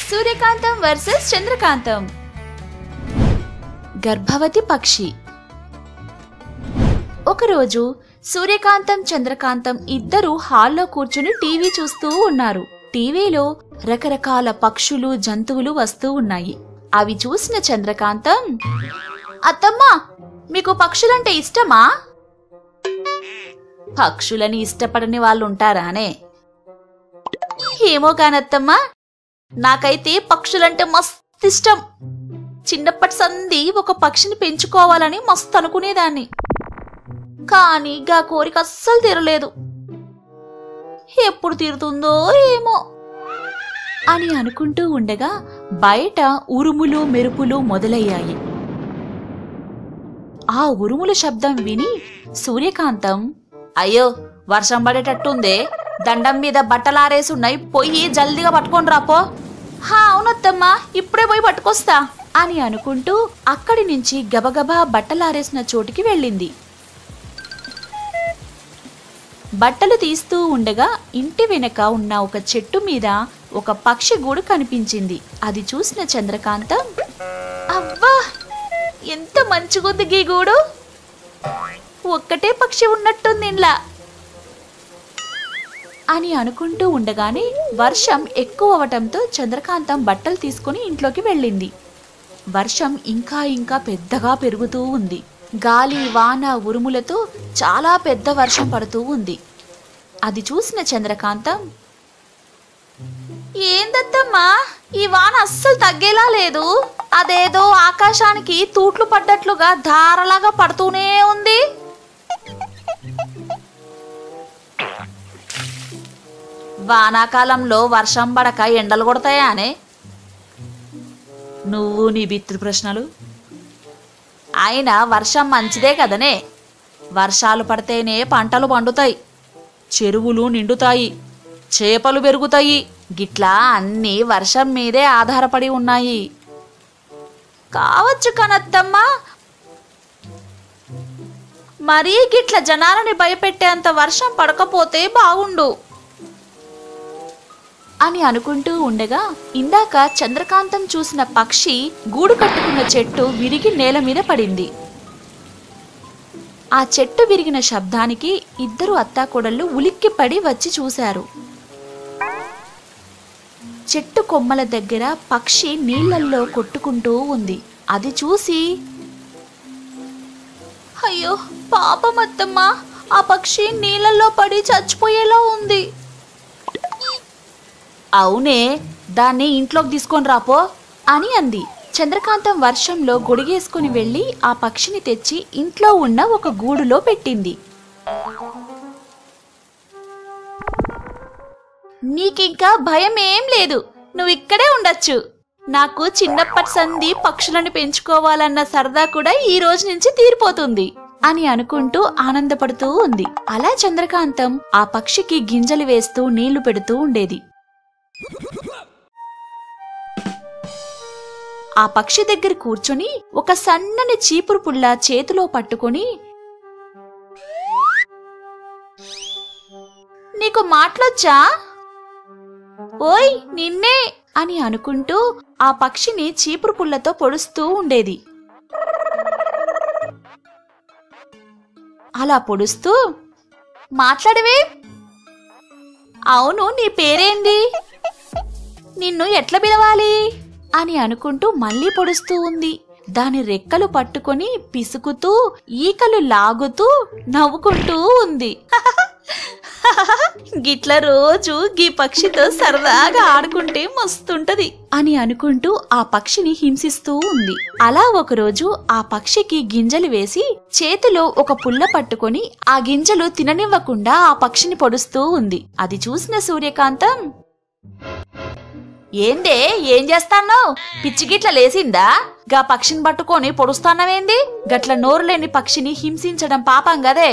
సూర్యకాంతం versus చంద్రకాంతం గర్భవతి పక్షి ఒకరోజు సూర్యకాంతం చంద్రకాంతం ఇద్దరు హాల్లో కూర్చుని టీవీ చూస్తూ ఉన్నారు టీవీలో రకరకాల పక్షులు జంతువులు వస్తూ ఉన్నాయి అవి చూసిన చంద్రకాంతం అత్తమ్మా మీకు పక్షులంటే ఇష్టమా పక్షులని ఇష్టపడని వాళ్ళు ఉంటారానే ఏమో కానత్తమ్మా నాకైతే పక్షులంటే మస్తు ఇష్టం చిన్నప్పటి సంది ఒక పక్షిని పెంచుకోవాలని మస్తు అనుకునేదాన్ని కానీ గా కోరిక అస్సలు తీరలేదు ఎప్పుడు తీరుతుందో ఏమో అని అనుకుంటూ ఉండగా బయట ఉరుములు మెరుపులు మొదలయ్యాయి ఆ ఉరుముల శబ్దం విని సూర్యకాంతం అయ్యో వర్షం పడేటట్టుందే దండం మీద బట్టలారేసున్నాయి పొయ్యి జల్దిగా పట్టుకొని రాపో హా అవునత్తమ్మా ఇప్పుడే పోయి పట్టుకొస్తా అని అనుకుంటూ అక్కడి నుంచి గబగబా బట్టలారేసిన చోటికి వెళ్ళింది బట్టలు తీస్తూ ఉండగా ఇంటి వెనక ఉన్న ఒక చెట్టు మీద ఒక పక్షి గూడు కనిపించింది అది చూసిన చంద్రకాంతం అవ్వా ఎంత మంచిగుంది గీ గూడు ఒక్కటే పక్షి ఉన్నట్టుంది ఇండ్లా అని అనుకుంటూ ఉండగానే వర్షం ఎక్కువ అవటంతో చంద్రకాంతం బట్టలు తీసుకుని ఇంట్లోకి వెళ్ళింది వర్షం ఇంకా ఇంకా పెద్దగా పెరుగుతూ ఉంది గాలి వాన ఉరుములతో చాలా పెద్ద వర్షం పడుతూ ఉంది అది చూసిన చంద్రకాంతం ఏందత్తమ్మా ఈ వాన అస్సలు తగ్గేలా లేదు అదేదో ఆకాశానికి తూట్లు పడ్డట్లుగా ధారలాగా పడుతూనే ఉంది వానాకాలంలో వర్షం పడక ఎండలు కొడతాయానే నువ్వు నీ బిత్తి ప్రశ్నలు అయినా వర్షం మంచిదే కదనే వర్షాలు పడితేనే పంటలు పండుతాయి చెరువులు నిండుతాయి చేపలు పెరుగుతాయి గిట్లా అన్నీ వర్షం మీదే ఆధారపడి ఉన్నాయి కావచ్చు కనత్తమ్మా మరీ గిట్ల జనాలని భయపెట్టేంత వర్షం పడకపోతే బాగుండు అని అనుకుంటూ ఉండగా ఇందాక చంద్రకాంతం చూసిన పక్షి గూడు కట్టుకున్న చెట్టు విరిగి నేల మీద పడింది ఆ చెట్టు విరిగిన శబ్దానికి ఇద్దరు అత్తాకోడళ్ళు ఉలిక్కిపడి వచ్చి చూశారు చెట్టు కొమ్మల దగ్గర పక్షి నీళ్ళల్లో కొట్టుకుంటూ ఉంది అది చూసి అయ్యో పాపం అత్తమ్మా ఆ పక్షి నీళ్ళల్లో పడి చచ్చిపోయేలా ఉంది అవునే దాన్ని ఇంట్లోకి తీసుకొని రాపో అని అంది చంద్రకాంతం వర్షంలో గొడిగేసుకుని వెళ్ళి ఆ పక్షిని తెచ్చి ఇంట్లో ఉన్న ఒక గూడులో పెట్టింది నీకింకా భయం ఏం లేదు నువ్వు ఇక్కడే ఉండొచ్చు నాకు చిన్నప్పటి సంధి పక్షులను పెంచుకోవాలన్న సరదా కూడా ఈ రోజు నుంచి తీరిపోతుంది అని అనుకుంటూ ఆనందపడుతూ ఉంది అలా చంద్రకాంతం ఆ పక్షికి గింజలు వేస్తూ నీళ్లు పెడుతూ ఉండేది ఆ పక్షి దగ్గర కూర్చొని ఒక సన్నని చీపురు పుల్ల చేతిలో పట్టుకొని నీకు మాటలొచ్చా ఓయ్ నిన్నే అని అనుకుంటూ ఆ పక్షిని చీపురు పుల్లతో పొడుస్తూ ఉండేది అలా పొడుస్తూ మాట్లాడవే అవును నీ పేరేంది నిన్ను ఎట్లా పిలవాలి అని అనుకుంటూ మళ్ళీ పొడుస్తూ ఉంది దాని రెక్కలు పట్టుకొని పిసుకుతూ ఈకలు లాగుతూ నవ్వుకుంటూ ఉంది గిట్ల రోజు గీ పక్షితో సరదాగా ఆడుకుంటే మస్తుంటది అని అనుకుంటూ ఆ పక్షిని హింసిస్తూ ఉంది అలా ఒకరోజు ఆ పక్షికి గింజలు వేసి చేతిలో ఒక పుల్ల పట్టుకొని ఆ గింజలు తిననివ్వకుండా ఆ పక్షిని పొడుస్తూ ఉంది అది చూసిన సూర్యకాంతం ఏందే ఏం చేస్తాన్నావు పిచ్చి గిట్ల లేసిందా గా పక్షిని పట్టుకొని పొడుస్తానవేంది గట్ల నోరు లేని పక్షిని హింసించడం పాపం గదే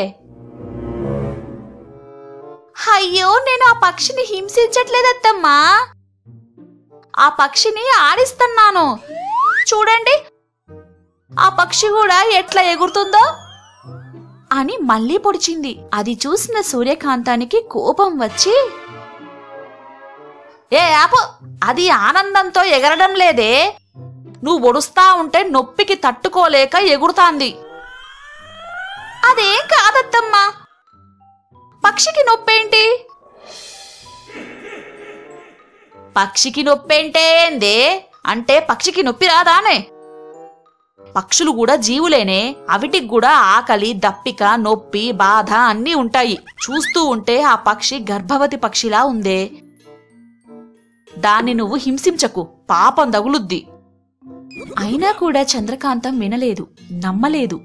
అయ్యో నేను ఆ పక్షిని హింసించట్లేదత్తమ్మా ఆ పక్షిని ఆడిస్తున్నాను చూడండి ఆ పక్షి కూడా ఎట్లా ఎగురుతుందో అని మళ్ళీ పొడిచింది అది చూసిన సూర్యకాంతానికి కోపం వచ్చి ఏ ఆపు అది ఆనందంతో ఎగరడం లేదే నువ్వు ఒడుస్తా ఉంటే నొప్పికి తట్టుకోలేక ఎగురుతాంది అదేం కాదత్తమ్మా పక్షికి నొప్పేంటి పక్షికి నొప్పేంటే ఏందే అంటే పక్షికి నొప్పి రాదానే పక్షులు కూడా జీవులేనే అవిటికి కూడా ఆకలి దప్పిక నొప్పి బాధ అన్నీ ఉంటాయి చూస్తూ ఉంటే ఆ పక్షి గర్భవతి పక్షిలా ఉందే దాన్ని నువ్వు హింసించకు పాపం తగులుద్ది అయినా కూడా చంద్రకాంతం వినలేదు నమ్మలేదు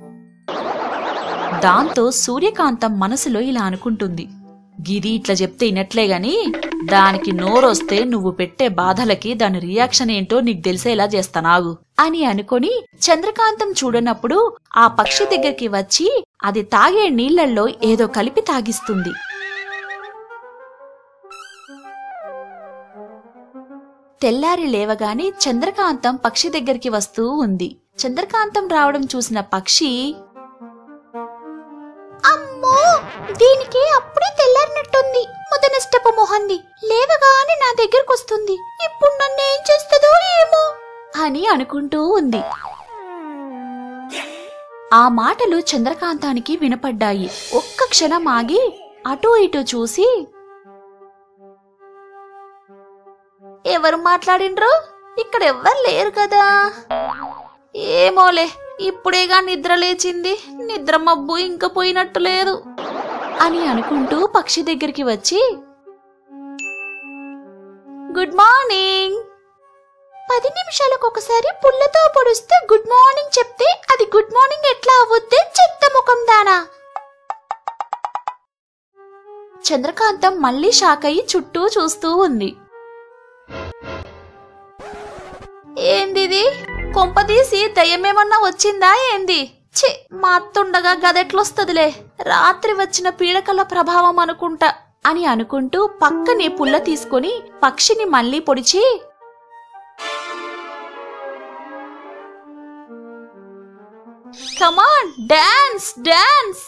దాంతో సూర్యకాంతం మనసులో ఇలా అనుకుంటుంది గిది ఇట్లా చెప్తే ఇనట్లే గాని దానికి నోరొస్తే నువ్వు పెట్టే బాధలకి దాని రియాక్షన్ ఏంటో నీకు తెలిసేలా చేస్తానాగు అని అనుకొని చంద్రకాంతం చూడనప్పుడు ఆ పక్షి దగ్గరికి వచ్చి అది తాగే నీళ్లల్లో ఏదో కలిపి తాగిస్తుంది తెల్లారి లేవగానే చంద్రకాంతం పక్షి దగ్గరికి వస్తూ ఉంది చంద్రకాంతం రావడం చూసిన పక్షి అమ్మో దీనికి అప్పుడే తెల్లారినట్టుంది ముదనష్టపు మొహంది లేవగానే నా దగ్గరకు వస్తుంది ఇప్పుడు నన్ను ఏం చేస్తుందో ఏమో అని అనుకుంటూ ఉంది ఆ మాటలు చంద్రకాంతానికి వినపడ్డాయి ఒక్క క్షణం ఆగి అటూ ఇటూ చూసి ఎవరు మాట్లాడిండ్రు ఇక్కడ ఎవ్వరు లేరు కదా ఏమోలే ఇప్పుడేగా నిద్ర లేచింది నిద్ర మబ్బు ఇంక పోయినట్టు లేదు అని అనుకుంటూ పక్షి దగ్గరికి వచ్చి గుడ్ మార్నింగ్ పది నిమిషాలకు ఒకసారి పుల్లతో పొడిస్తే గుడ్ మార్నింగ్ చెప్తే అది గుడ్ మార్నింగ్ ఎట్లా అవుద్దే చెత్త ముఖం దానా చంద్రకాంతం మళ్ళీ షాక్ అయ్యి చుట్టూ చూస్తూ ఉంది ఏందిది కొంపదీసి దయ్యమేమన్నా వచ్చిందా ఏంది ఛీ మా అత్తుండగా గదెట్లొస్తదిలే రాత్రి వచ్చిన పీడకల ప్రభావం అనుకుంటా అని అనుకుంటూ పక్కనే పుల్ల తీసుకొని పక్షిని మళ్ళీ పొడిచి కమాన్ డాన్స్ డాన్స్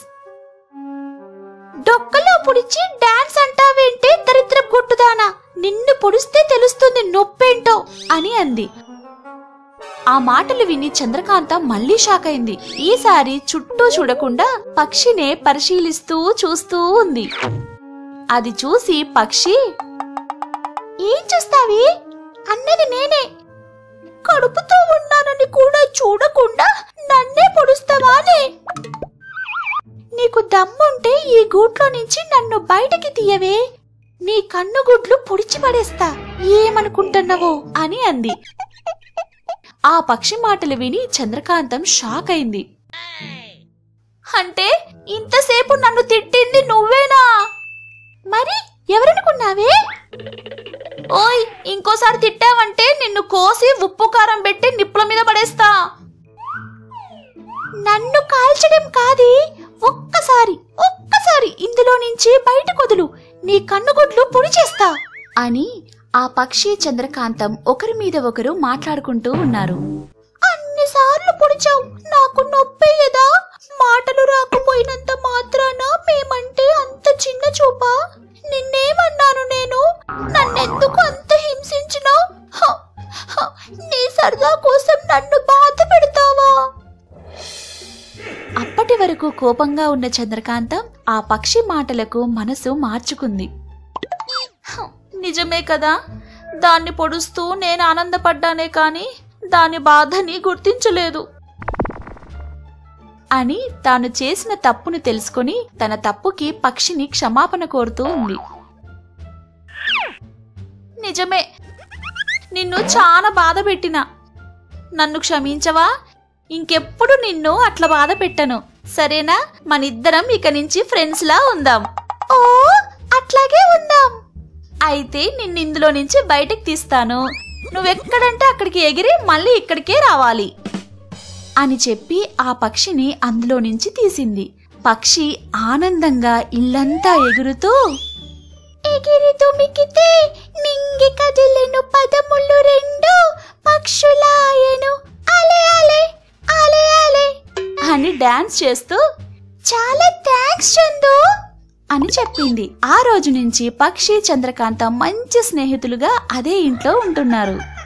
డొక్కలో పొడిచి డాన్స్ అంటావేంటే దరిద్ర కొట్టుదానా నిన్ను పొడిస్తే తెలుస్తుంది నొప్పేంటో అని అంది ఆ మాటలు విని చంద్రకాంత మళ్ళీ షాక్ అయింది ఈసారి చుట్టూ చూడకుండా పక్షినే పరిశీలిస్తూ చూస్తూ ఉంది అది చూసి పక్షి ఏం చూస్తావి అన్నది నేనే కడుపుతో ఉన్నానని కూడా చూడకుండా నన్నే పొడుస్తావానే నీకు దమ్ముంటే ఈ గూట్లో నుంచి నన్ను బయటికి తీయవే నీ కన్నుగుడ్లు పొడిచి పడేస్తా ఏమనుకుంటున్నావో అని అంది ఆ పక్షి మాటలు విని చంద్రకాంతం షాక్ అయింది అంటే ఇంతసేపు నన్ను తిట్టింది నువ్వేనా మరి ఎవరనుకున్నావే ఓయ్ ఇంకోసారి తిట్టావంటే నిన్ను కోసి ఉప్పు కారం పెట్టి నిప్పుల మీద పడేస్తా నన్ను కాల్చడం కాదే ఒక్కసారి ఒక్కసారి ఇందులో నుంచి బయటకొదులు నీ కన్నుగుడ్లు పొడి చేస్తా అని ఆ పక్షి చంద్రకాంతం ఒకరి మీద ఒకరు మాట్లాడుకుంటూ ఉన్నారు అన్నిసార్లు పొడిచావు నాకు నొప్పేయదా మాటలు రాకపోయినంత మాత్రాన మేమంటే అంత చిన్న చూపా నిన్నేమన్నాను నేను నన్నెందుకు అంత హింసించినావు నీ సరదా కోసం నన్ను బాధ పెడతావా అప్పటి వరకు కోపంగా ఉన్న చంద్రకాంతం ఆ పక్షి మాటలకు మనసు మార్చుకుంది హ, నిజమే కదా దాన్ని పొడుస్తూ నేను ఆనందపడ్డానే కాని దాని బాధని గుర్తించలేదు అని తాను చేసిన తప్పును తెలుసుకొని తన తప్పుకి పక్షిని క్షమాపణ కోరుతూ ఉంది నిజమే నిన్ను చాలా బాధ పెట్టినా నన్ను క్షమించవా ఇంకెప్పుడు నిన్ను అట్లా బాధ పెట్టను సరేనా మనిద్దరం ఇక నుంచి ఫ్రెండ్స్ లా ఉందాం ఓ అట్లాగే ఉందాం అయితే నిన్ను ఇందులో నుంచి బయటకు తీస్తాను నువ్వెక్కడంటే అక్కడికి ఎగిరి మళ్ళీ ఇక్కడికే రావాలి అని చెప్పి ఆ పక్షిని అందులో నుంచి తీసింది పక్షి ఆనందంగా ఇల్లంతా ఎగురుతూ ఎగిరి తుమికితే నింగి కదిలెను పదములు రెండు పక్షులాయను అలే అలే అలే అలే అని డాన్స్ చేస్తూ చాలా థ్యాంక్స్ చందు అని చెప్పింది ఆ రోజు నుంచి పక్షి చంద్రకాంత మంచి స్నేహితులుగా అదే ఇంట్లో ఉంటున్నారు